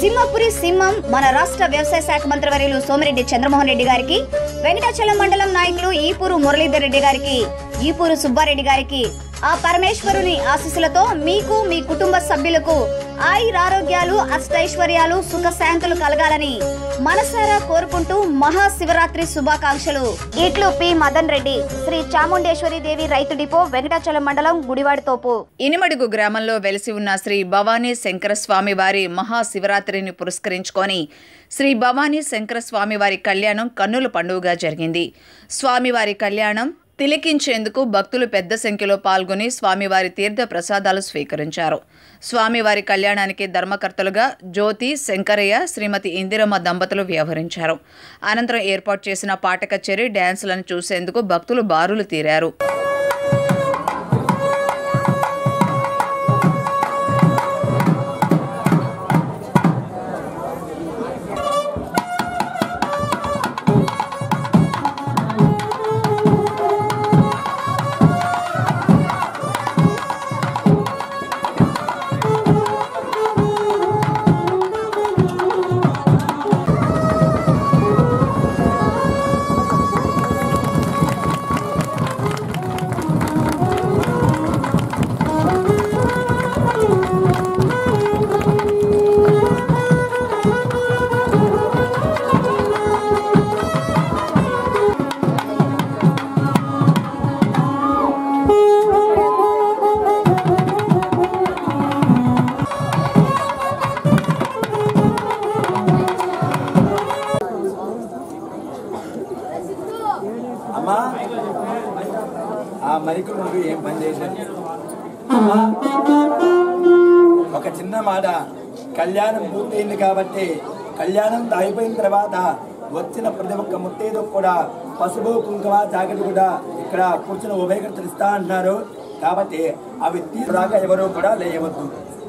సింహపురి సింహం మన రాష్ట్ర వ్యవసాయ శాఖ మంత్రి వర్యులు సోమిరెడ్డి చంద్రమోహన్ రెడ్డి గారికి వెంకటాచలం మండలం నాయకులు ఈపూరు మురళీధర్ రెడ్డి గారికి ఈపూరు సుబ్బారెడ్డి గారికి ఆ పరమేశ్వరుని ఆశీస్సులతో మీకు మీ కుటుంబ సభ్యులకు ఆయురారోగ్యాలు అష్టైశ్వర్యాలు సుఖ శాంతులు కలగాలని మనసారా కోరుకుంటూ మహాశివరాత్రి శుభాకాంక్షలు ఇట్లు పి మదన్ రెడ్డి శ్రీ చాముండేశ్వరి దేవి రైతు డిపో వెంకటాచలం మండలం గుడివాడితోపు ఇనిమడుగు గ్రామంలో వెలిసి ఉన్న శ్రీ భవానీ శంకర స్వామి వారి మహాశివరాత్రిని పురస్కరించుకొని శ్రీ భవానీ శంకర స్వామి వారి కళ్యాణం కన్నుల పండుగగా జరిగింది స్వామివారి కళ్యాణం తిలకించేందుకు భక్తులు పెద్ద సంఖ్యలో పాల్గొని స్వామివారి తీర్థ ప్రసాదాలు స్వీకరించారు స్వామివారి కళ్యాణానికి ధర్మకర్తలుగా జ్యోతి శంకరయ్య శ్రీమతి ఇందిరమ్మ దంపతులు వ్యవహరించారు అనంతరం ఏర్పాటు చేసిన పాట కచేరీ డ్యాన్సులను చూసేందుకు భక్తులు బారులు తీరారు అమ్మా ఆ మైకు ముందు ఏం పని చేశాను అమ్మా ఒక చిన్న మాట కళ్యాణం పూర్తయింది కాబట్టి కళ్యాణం అయిపోయిన తర్వాత వచ్చిన ప్రతి ఒక్క ముత్తైదు కూడా పసుపు కుంకుమ జాకెట్ కూడా ఇక్కడ కూర్చుని ఉభయకర్తలు ఇస్తా అంటున్నారు కాబట్టి అవి తీసుకురాక ఎవరు కూడా లేయవద్దు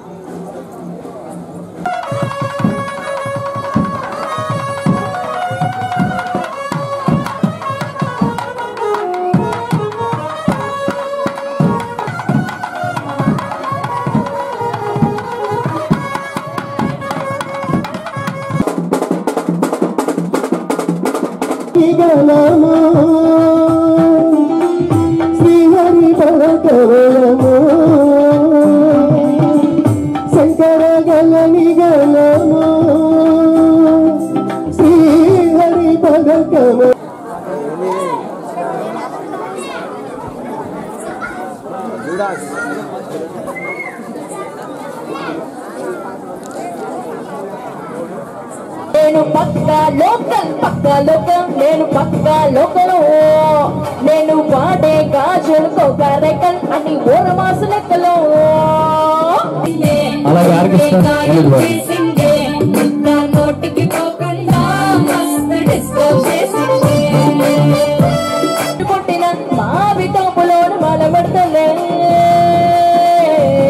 గలము శ్రీహరి పరకవలము శంకర గలని గలము శ్రీహరి పరకము నేను పక్క లోకల్ పక్క లోకం నేను పక్క లోకలు నేను వాడే గాజులతో కరెకల్ అని ఓర మాసు లెక్కలో అలాగే ఆర్కెస్ట్రా వెళ్ళిపోయి. నోటికి పోకుండా మస్తు డిస్కో చేసింది కొట్టిన మావి తోపులోను మలబడతలే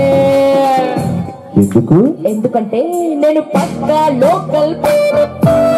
ఎందుకు ఎందుకంటే నేను పక్కా లోకల్